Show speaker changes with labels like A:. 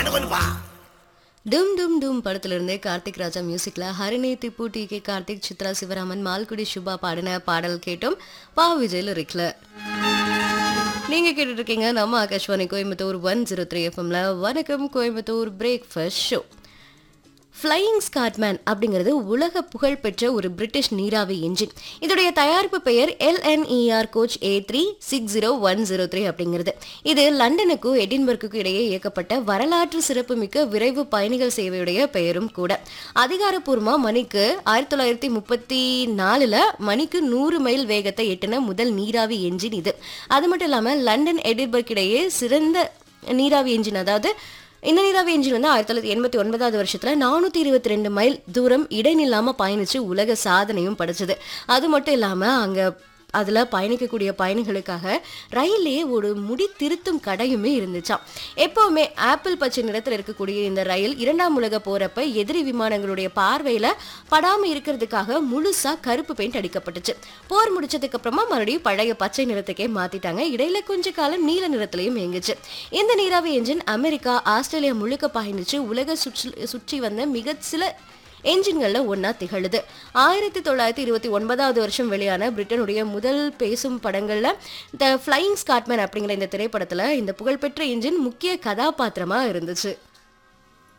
A: பண்ணுவா
B: டும் டும் டும் படத்துல இருந்து கார்த்திக் ராஜா மியூசிக்ல ஹரிணி திப்பு டி கே கார்த்திக் சித்ரா சிவராமன் மால்குடி சுபா பாடின பாடல் கேட்டோம் பா விஜய் லிரிக்ல நீங்க கேட்டுட்டு இருக்கீங்க நம்ம Akashvani Coimbatore one zero three எஃப்எம்ல வணக்கம் Coimbatore breakfast show flying Scatman அப்படிங்கிறது உலக புகழ்பெற்ற ஒரு பிரிட்டிஷ் நீராவி என்ஜின் இதோடைய தயாரிப்பு பெயர் LNER coach A three six zero one zero three அப்படிங்கிறது இது லண்டனுக்கும் எடின்பர்க்குக்கும் இடையே இயக்கப்பட்ட வரலாற்று சிறப்புமிக்க விரைவு பயணிகள் சேவையுடைய பெயரும் கூட அதிகாரப்பூர்வமா மணிக்கு ஆயிரத்தி தொள்ளாயிரத்தி முப்பத்தி நாலுல மணிக்கு நூறு மைல் வேகத்தை எட்டின முதல் நீராவி என்ஜின் இது அது மட்டும் இல்லாம லண்டன் எடின்பர்க் இடையே சிறந்த நீராவி என்ஜின் அதாவது இந்த நீராவி என்ஜின் வந்து ஆயிரத்தி தொள்ளாயிரத்தி எண்பத்தி ஒன்பதாவது வருஷத்துல நானூத்தி இருபத்தி ரெண்டு மைல் தூரம் இடைநில்லாம பயணிச்சு உலக சாதனையும் படைச்சது அது மட்டும் இல்லாம அங்க அதுல பயணிக்கக்கூடிய பயணிகளுக்காக ரயிலே ஒரு முடி திருத்தும் கடையுமே இருந்துச்சாம் எப்பவுமே ஆப்பிள் பச்சை நிறத்தில் இருக்கக்கூடிய இந்த ரயில் இரண்டாம் உலக போறப்ப எதிரி விமானங்களுடைய பார்வையில படாம இருக்கிறதுக்காக முழுசா கருப்பு பெயிண்ட் அடிக்கப்பட்டுச்சு போர் முடிச்சதுக்கு அப்புறமா மறுபடியும் பழைய பச்சை நிறத்துக்கே மாத்திட்டாங்க இடையில கொஞ்ச காலம் நீல நிறத்திலையும் இயங்குச்சு இந்த நீராவி என்ஜின் அமெரிக்கா ஆஸ்திரேலியா முழுக்க பயணிச்சு உலக சுற்றி சுற்றி வந்த மிக சில என்ஜின்கள்ல ஒண்ணா திகழுது ஆயிரத்தி தொள்ளாயிரத்தி இருபத்தி ஒன்பதாவது வருஷம் வெளியான பிரிட்டனுடைய முதல் பேசும் படங்கள்ல த ஃப்ளையிங் ஸ்காட்மேன் அப்படிங்கிற இந்த திரைப்படத்துல இந்த புகழ்பெற்ற என்ஜின் முக்கிய கதாபாத்திரமா இருந்துச்சு